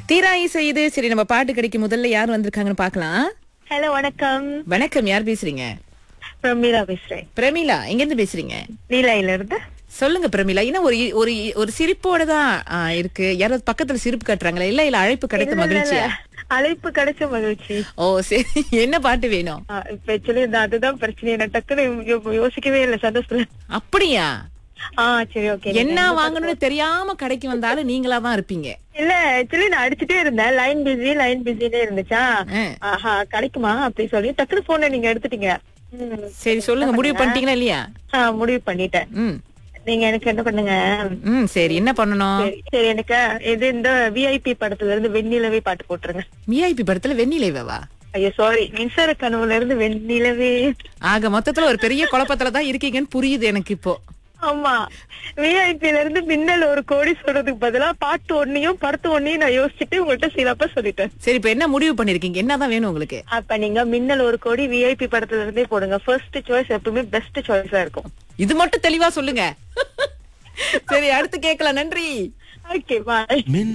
தீராயி செய்து சரி நம்ம பாட்டு கிடைக்கும் முதல்ல யார் வந்திருக்காங்கன்னு பார்க்கலாம் ஹலோ வணக்கம் வணக்கம் யார் பேசுறீங்க பிரமீளா பேசுறேன் பிரமிளா எங்க இருந்து பேசுறீங்க நீலாயில இருந்து சொல்லுங்க பிரமிளா என்ன ஒரு ஒரு ஒரு சிரிப்போட தான் ஆ, இருக்கு யாராவது பக்கத்துல சிரிப்பு கட்டுறாங்களா இல்ல இல்ல அழைப்பு கிடைத்த மகிழ்ச்சியா அழைப்பு கிடைச்ச மகிழ்ச்சி ஓ சரி என்ன பாட்டு வேணும் ஆ, இப்ப ஆக்சுவலி இந்த அதுதான் பிரச்சனை என்ன டக்குன்னு யோ- யோசிக்கவே இல்லை சந்தோஷத்துல அப்படியா ஆ சரி ஓகே என்ன வாங்கணும்னு தெரியாம கடைக்கு வந்தாலும் நீங்களா தான் இருப்பீங்க இல்ல ஆக்சுவலி நான் அடிச்சுட்டே இருந்தேன் லைன் பிஸி லைன் பிஸினே இருந்துச்சா ஆ. ஆஹா கிடைக்குமா அப்படி சொல்லி டக்குனு போன நீங்க எடுத்துட்டீங்க ம். சரி சொல்லுங்க முடிவு பண்ணிட்டீங்களா இல்லையா ஆ, முடிவு பண்ணிட்டேன் ம் நீங்க எனக்கு என்ன பண்ணுங்க ம் சரி என்ன பண்ணணும் சரி சரி எனக்கு இது இந்த விஐபி படத்துல இருந்து வெண்ணிலவே பாட்டு போட்டுருங்க விஐபி படத்துல வெண்ணிலைவா ஐயோ சாரி மின்சார கனவுல இருந்து வெண்ணிலவே ஆக மொத்தத்துல ஒரு பெரிய குழப்பத்துல தான் இருக்கீங்கன்னு புரியுது எனக்கு இப்போ ஆமா விஐபில இருந்து மின்னல் ஒரு கோடி சொல்றதுக்கு பதிலா பாட்டு ஒன்னையும் படத்து ஒன்னையும் நான் யோசிச்சுட்டு உங்கள்கிட்ட சிலப்பா சொல்லிட்டேன் சரி இப்ப என்ன முடிவு பண்ணிருக்கீங்க என்னதான் வேணும் உங்களுக்கு அப்ப நீங்க மின்னல் ஒரு கோடி விஐபி படத்துல இருந்தே போடுங்க ஃபர்ஸ்ட் சாய்ஸ் எப்பவுமே பெஸ்ட் சாய்ஸா இருக்கும் இது மட்டும் தெளிவா சொல்லுங்க சரி அடுத்து கேட்கலாம் நன்றி ஓகே பாய் மின்